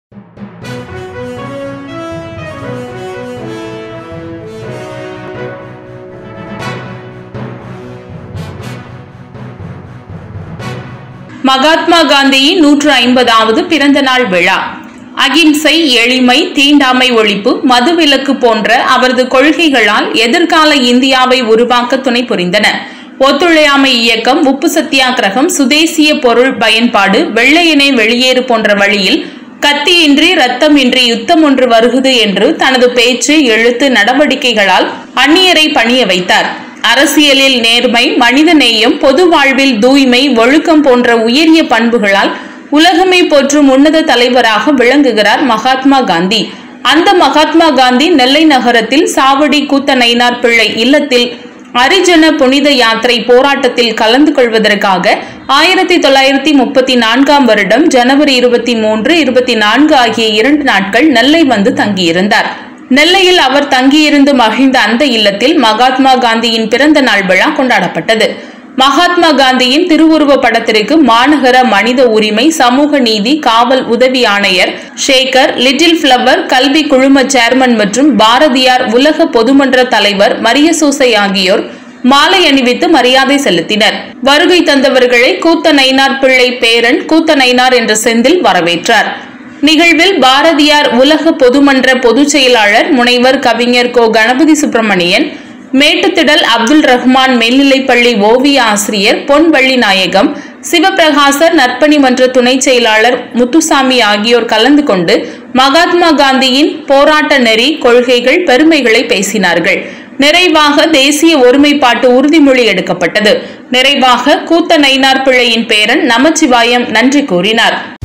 மகாத்மா காந்தியின் நூற்று ஐம்பதாவது பிறந்த நாள் விழா அகிம்சை எளிமை தீண்டாமை ஒழிப்பு மதுவிலக்கு போன்ற அவரது கொள்கைகளால் எதிர்கால இந்தியாவை உருவாக்க துணை புரிந்தன ஒத்துழையாமை இயக்கம் உப்பு சத்தியாகிரகம் சுதேசிய பொருள் பயன்பாடு வெள்ளையனே வெளியேறு போன்ற வழியில் கத்தியின்றி ரத்தமின்றி யுத்தம் ஒன்று வருகுது என்று தனது பேச்சு எழுத்து நடவடிக்கைகளால் அந்நியரை பணிய வைத்தார் அரசியலில் நேர்மை மனித நேயம் பொது வாழ்வில் தூய்மை ஒழுக்கம் போன்ற உயரிய பண்புகளால் உலகமே போற்றும் உன்னத தலைவராக விளங்குகிறார் மகாத்மா காந்தி அந்த மகாத்மா காந்தி நெல்லை நகரத்தில் சாவடி கூத்த நயினார் பிள்ளை இல்லத்தில் அரிஜன புனித யாத்திரை போராட்டத்தில் கலந்து கொள்வதற்காக ஆயிரத்தி தொள்ளாயிரத்தி முப்பத்தி நான்காம் வருடம் ஜனவரி இருபத்தி மூன்று இருபத்தி நான்கு ஆகிய இரண்டு நாட்கள் நெல்லை வந்து தங்கியிருந்தார் நெல்லையில் அவர் தங்கியிருந்து மகிழ்ந்த அந்த இல்லத்தில் மகாத்மா காந்தியின் பிறந்த நாள் விழா கொண்டாடப்பட்டது மகாத்மா காந்தியின் திருவுருவ படத்திற்கு மாநகர மனித உரிமை சமூக நீதி காவல் உதவி ஆணையர் ஷேகர் லிட்டில் பிளவர் கல்வி குழும சேர்மன் மற்றும் பாரதியார் உலக பொதுமன்ற தலைவர் மரியசூசை ஆகியோர் மாலை அணிவித்து மரியாதை செலுத்தினர் வருகை தந்தவர்களை கூத்த நயினார் பிள்ளை பேரன் கூத்த நயினார் என்ற செந்தில் வரவேற்றார் நிகழ்வில் பாரதியார் உலக பொதுமன்ற பொதுச் செயலாளர் முனைவர் கவிஞர் கோ கணபதி சுப்பிரமணியன் மேட்டுத்திடல் அப்துல் ரஹ்மான் மேல்நிலைப்பள்ளி ஓவிய ஆசிரியர் பொன்வள்ளி நாயகம் சிவபிரகாசர் நற்பணி மன்ற துணை செயலாளர் முத்துசாமி ஆகியோர் கலந்து கொண்டு மகாத்மா காந்தியின் போராட்ட நெறி கொள்கைகள் பெருமைகளை பேசினார்கள் நிறைவாக தேசிய ஒருமைப்பாட்டு உறுதிமொழி எடுக்கப்பட்டது நிறைவாக கூத்த நயினார் பிள்ளையின் பேரன் நமச்சிவாயம் நன்றி கூறினார்